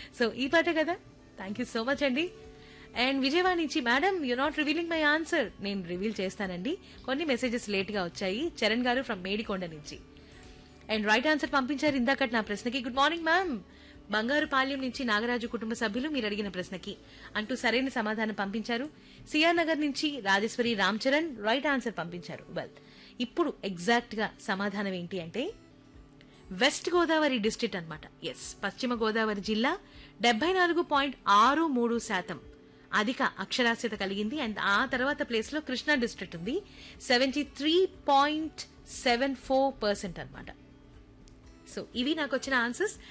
so ఈ పాటే కదా థ్యాంక్ యూ సో మచ్ అండి అండ్ విజయవాడ నుంచి madam you not revealing my answer నేను రివీల్ చేస్తానండి కొన్ని మెసేజెస్ లేట్ గా వచ్చాయి చరణ్ గారు ఫ్రమ్ మేడికొండ నుంచి అండ్ రైట్ ఆన్సర్ పంపించారు ఇందాకటి నా ప్రశ్నకి గుడ్ మార్నింగ్ మ్యామ్ బంగారు పాల్యం నుంచి నాగరాజు కుటుంబ సభ్యులు మీరు అడిగిన ప్రశ్నకి అంటూ సరైన సమాధానం పంపించారు సిఆర్ నగర్ నుంచి రాజేశ్వరి రామ్ చరణ్ రైట్ ఆన్సర్ పంపించారు వెల్ ఇప్పుడు ఎగ్జాక్ట్ గా సమాధానం ఏంటి అంటే వెస్ట్ గోదావరి డిస్ట్రిక్ట్ అన్నమాట ఎస్ పశ్చిమ గోదావరి జిల్లా డెబ్బై నాలుగు పాయింట్ ఆరు మూడు శాతం అధిక అక్షరాస్యత కలిగింది అండ్ ఆ తర్వాత ప్లేస్ లో కృష్ణా డిస్ట్రిక్ట్ ఉంది seventy three point seven four percent అనమాట సో ఇవి నాకు వచ్చిన ఆన్సర్స్